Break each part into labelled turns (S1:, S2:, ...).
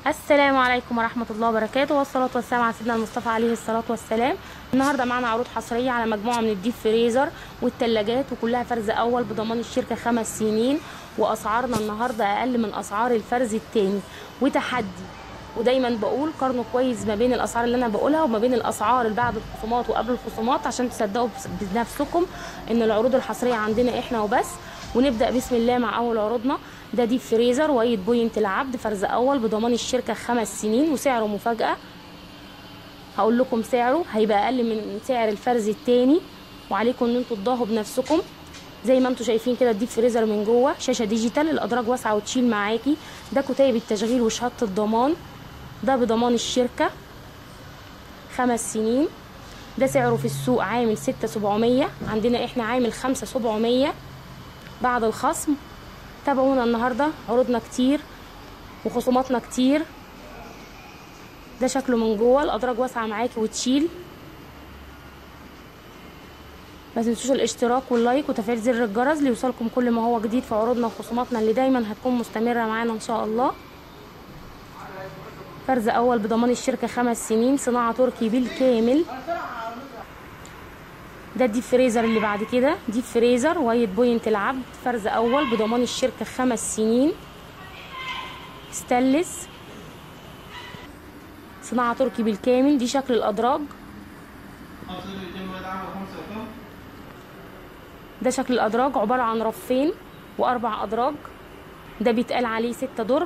S1: السلام عليكم ورحمة الله وبركاته والصلاة والسلام على سيدنا المصطفى عليه الصلاة والسلام النهاردة معنا عروض حصرية على مجموعة من الديب فريزر والتلاجات وكلها فرز أول بضمان الشركة خمس سنين وأسعارنا النهاردة أقل من أسعار الفرز التاني وتحدي ودايما بقول قارنوا كويس ما بين الاسعار اللي انا بقولها وما بين الاسعار اللي بعد الخصومات وقبل الخصومات عشان تصدقوا بنفسكم ان العروض الحصريه عندنا احنا وبس ونبدا بسم الله مع اول عروضنا ده ديب فريزر وايت بوينت العبد فرز اول بضمان الشركه خمس سنين وسعره مفاجاه هقول لكم سعره هيبقى اقل من سعر الفرز التاني وعليكم ان انتوا تضاهوا بنفسكم زي ما انتم شايفين كده الديب فريزر من جوه شاشه ديجيتال الادراج واسعه وتشيل معاكي ده كتيب التشغيل وشهاده الضمان ده بضمان الشركة خمس سنين ده سعره في السوق عامل ستة سبعمية عندنا احنا عامل خمسة سبعمية بعد الخصم تابعونا النهاردة عروضنا كتير وخصوماتنا كتير ده شكله من جوه الادراج واسعة معاكي وتشيل ما تنسوش الاشتراك واللايك وتفعيل زر الجرس ليوصلكم كل ما هو جديد في عروضنا وخصوماتنا اللي دايما هتكون مستمرة معانا ان شاء الله فرز اول بضمان الشركه خمس سنين صناعه تركي بالكامل ده الديب فريزر اللي بعد كده ديب فريزر وايت بوينت العبد فرز اول بضمان الشركه خمس سنين ستانلس صناعه تركي بالكامل دي شكل الادراج ده شكل الادراج عباره عن رفين واربع ادراج ده بيتقال عليه ستة درج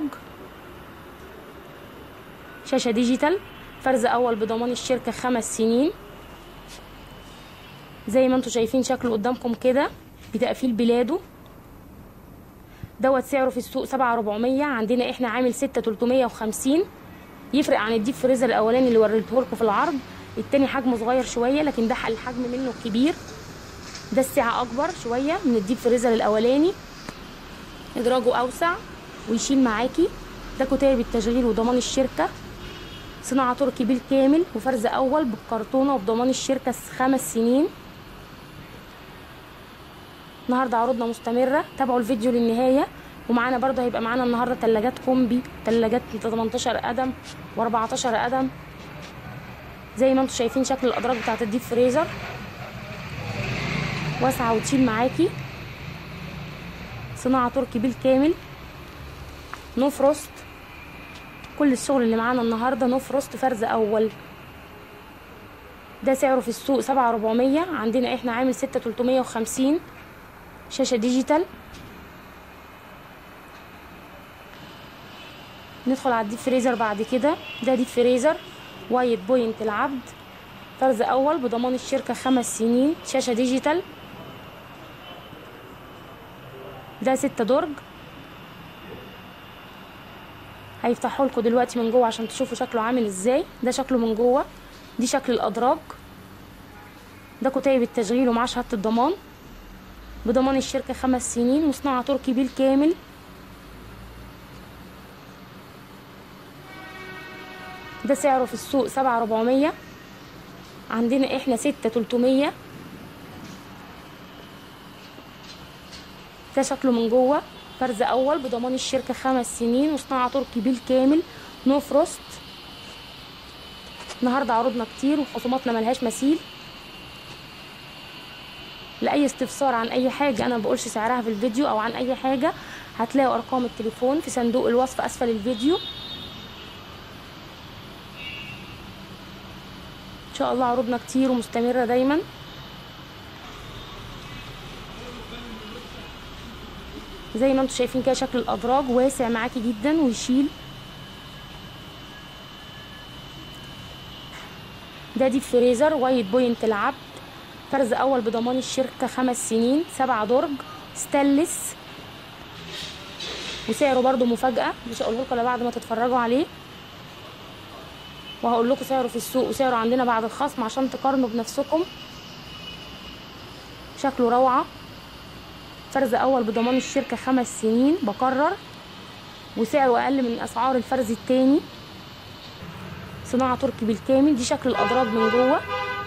S1: شاشة ديجيتال فرز أول بضمان الشركة خمس سنين زي ما انتوا شايفين شكله قدامكم كده بتقفيل بلاده دوت سعره في السوق سبعة ربعمية عندنا احنا عامل ستة تلتمية وخمسين يفرق عن الديب فريزر الأولاني اللي وريته لكم في العرض التاني حجمه صغير شوية لكن ده الحجم منه كبير ده السعة أكبر شوية من الديب فريزر الأولاني إدراجه أوسع ويشيل معاكي ده كتيب التشغيل وضمان الشركة صناعة تركي بالكامل وفرز أول بالكرتونة وبضمان الشركة خمس سنين النهاردة عروضنا مستمرة تابعوا الفيديو للنهاية ومعانا برضه هيبقى معانا النهاردة تلاجات كومبي تلاجات 18 قدم و14 قدم زي ما انتم شايفين شكل الأدراج بتاعت الديب فريزر واسعة وتشيل معاكي صناعة تركي بالكامل نو فروست كل الشغل اللي معانا النهارده نو فروست فرز اول ده سعره في السوق سبعة ربعمية عندنا احنا عامل ستة تلتمية وخمسين شاشة ديجيتال ندخل على الديب فريزر بعد كده ده ديب فريزر وايت بوينت العبد فرز اول بضمان الشركة خمس سنين شاشة ديجيتال ده ستة درج هيفتحوا لكم دلوقتي من جوه عشان تشوفوا شكله عامل ازاي ده شكله من جوه دي شكل الادراج ده كتيب التشغيل ومعاه شهاده الضمان بضمان الشركه خمس سنين وصناعه تركي بالكامل ده سعره في السوق سبعة ربعمية عندنا احنا ستة تلتمية ده شكله من جوه فرز اول بضمان الشركه خمس سنين وصناعه تركي بالكامل نو فروست النهارده عروضنا كتير وخصوماتنا ملهاش مثيل لاي استفسار عن اي حاجه انا بقولش سعرها في الفيديو او عن اي حاجه هتلاقوا ارقام التليفون في صندوق الوصف اسفل الفيديو ان شاء الله عروضنا كتير ومستمره دايما زي ما انتم شايفين كده شكل الادراج واسع معاكي جدا ويشيل ده ديب فريزر وايت بوينت العبد فرز اول بضمان الشركة خمس سنين سبعة درج ستانلس وسعره برضو مفاجأة مش هقوله لكم بعد ما تتفرجوا عليه وهقول لكم سعره في السوق وسعره عندنا بعد الخصم عشان تقارنوا بنفسكم شكله روعه فرز اول بضمان الشركة خمس سنين بكرر وسعره اقل من اسعار الفرز التاني صناعة تركي بالكامل دي شكل الادراج من جوه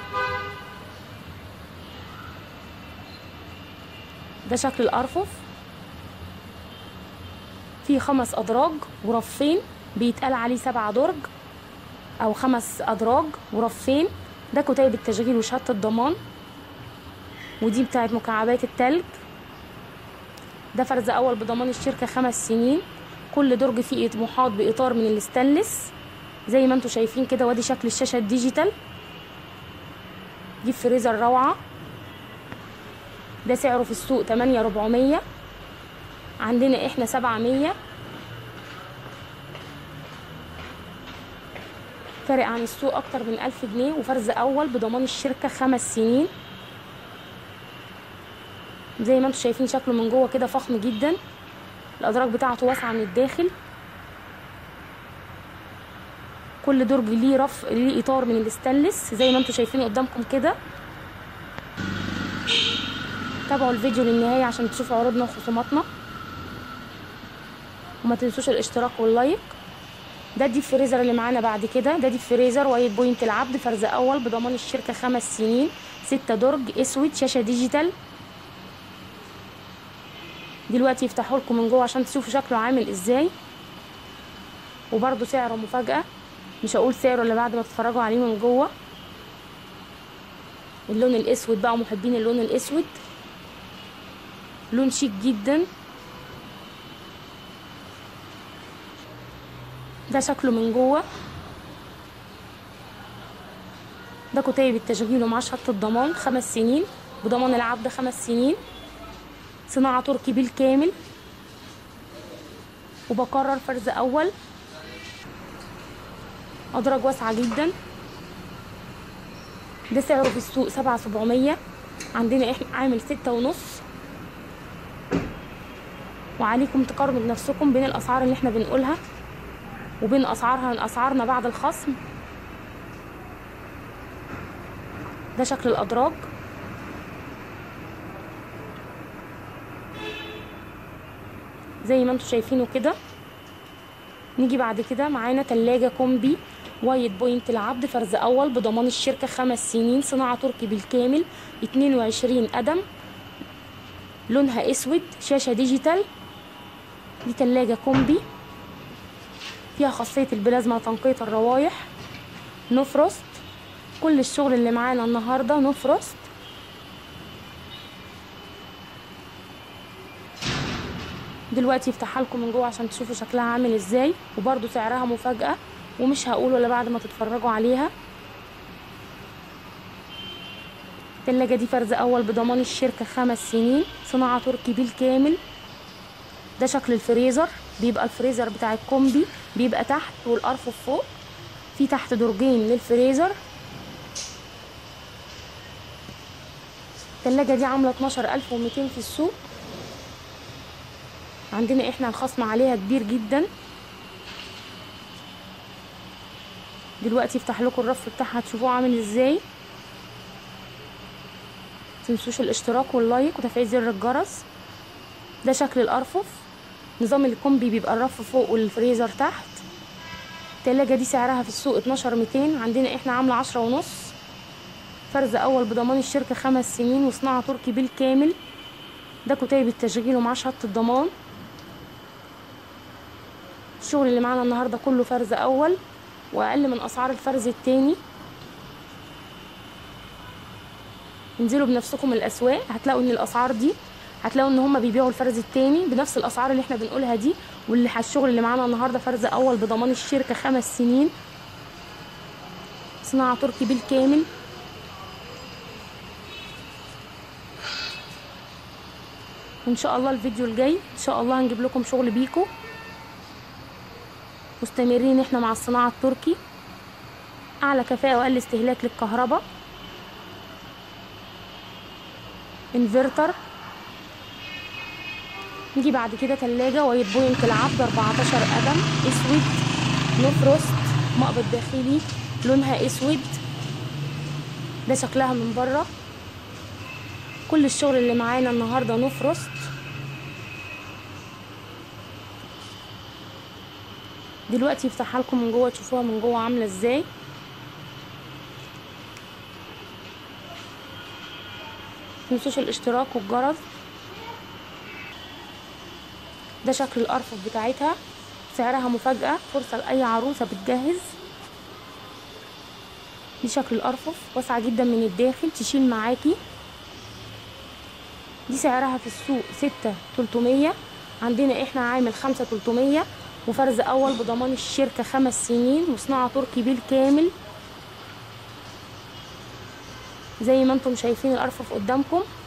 S1: ده شكل الارفف فيه خمس ادراج ورفين بيتقال عليه سبع درج او خمس ادراج ورفين ده كتيب التشغيل وشهاده الضمان ودي بتاعت مكعبات التلج ده فرز اول بضمان الشركه خمس سنين كل درج فيه محاط باطار من الاستانلس زي ما انتم شايفين كده وادي شكل الشاشه الديجيتال دي فريزر روعه ده سعره في السوق 8400 عندنا احنا 700 فارق عن السوق اكتر من 1000 جنيه وفرز اول بضمان الشركه خمس سنين زي ما انتم شايفين شكله من جوه كده فخم جدا الادراج بتاعته واسعه من الداخل كل درج ليه رف ليه اطار من الاستانلس زي ما انتم شايفين قدامكم كده تابعوا الفيديو للنهايه عشان تشوفوا عروضنا وخصوماتنا وما تنسوش الاشتراك واللايك ده ديب فريزر اللي معانا بعد كده ده ديب فريزر وايت بوينت العبد فرز اول بضمان الشركه خمس سنين ستة درج اسود شاشه ديجيتال دلوقتي يفتحوا لكم من جوه عشان تشوفوا شكله عامل ازاي وبرده سعره مفاجاه مش هقول سعره الا بعد ما تتفرجوا عليه من جوه اللون الاسود بقى محبين اللون الاسود لون شيك جدا ده شكله من جوه ده كتيب التشغيل ومعاه شهاده الضمان خمس سنين بضمان العبد خمس سنين صناعه تركي بالكامل وبكرر فرز اول ادراج واسعه جدا ده سعره في السوق سبعة سبعمية عندنا احنا عامل ستة ونص وعليكم تقارنوا بنفسكم بين الاسعار اللي احنا بنقولها وبين اسعارها اسعارنا بعد الخصم ده شكل الادراج زي ما انتم شايفينه كده نيجي بعد كده معانا تلاجة كومبي وايت بوينت العبد فرز اول بضمان الشركة خمس سنين صناعة تركي بالكامل اتنين وعشرين قدم لونها اسود شاشة ديجيتال دي تلاجة كومبي فيها خاصية البلازما وتنقية الروايح نو فروست كل الشغل اللي معانا النهاردة نو فروست دلوقتي يفتحها لكم من جوه عشان تشوفوا شكلها عامل ازاي وبرده سعرها مفاجأة ومش هقول ولا بعد ما تتفرجوا عليها التلاجة دي فرز اول بضمان الشركة خمس سنين صناعة تركي بالكامل ده شكل الفريزر بيبقى الفريزر بتاع الكومبي بيبقى تحت والارفف فوق في تحت درجين للفريزر التلاجة دي عاملة اتناشر الف ومتين في السوق عندنا احنا الخصم عليها كبير جدا دلوقتي افتح لكم الرف بتاعها تشوفوه عامل ازاي متنسوش الاشتراك واللايك وتفعيل زر الجرس ده شكل الارفف نظام الكومبي بيبقى الرف فوق والفريزر تحت التلاجة دي سعرها في السوق اتناشر ميتين عندنا احنا عاملة عشرة ونص فرز اول بضمان الشركة خمس سنين وصناعة تركي بالكامل ده كتيب التشغيل ومعاه شهادة الضمان الشغل اللي معانا النهاردة كله فرز اول واقل من اسعار الفرز التاني انزلوا بنفسكم الاسواق هتلاقوا ان الاسعار دي هتلاقوا ان هم بيبيعوا الفرز التاني بنفس الاسعار اللي احنا بنقولها دي واللي الشغل اللي معانا النهارده فرز اول بضمان الشركه خمس سنين صناعه تركي بالكامل وان شاء الله الفيديو الجاي ان شاء الله هنجيب لكم شغل بيكو مستمرين احنا مع الصناعه التركي اعلى كفاءه واقل استهلاك للكهرباء انفرتر نيجي بعد كده تلاجة وايت بوينت العبد 14 قدم اسود نو فروست مقبض داخلي لونها اسود ده شكلها من بره كل الشغل اللي معانا النهارده نو فروست دلوقتي يفتحها لكم من جوه تشوفوها من جوه عامله ازاي متنسوش الاشتراك والجرس ده شكل الارفف بتاعتها سعرها مفاجأة فرصة لأي عروسة بتجهز دي شكل الأرفف واسعة جدا من الداخل تشيل معاكي دي سعرها في السوق ستة تلتمية عندنا احنا عامل خمسة تلتمية وفرز أول بضمان الشركة خمس سنين وصناعة تركي بالكامل زي ما انتم شايفين الأرفف قدامكم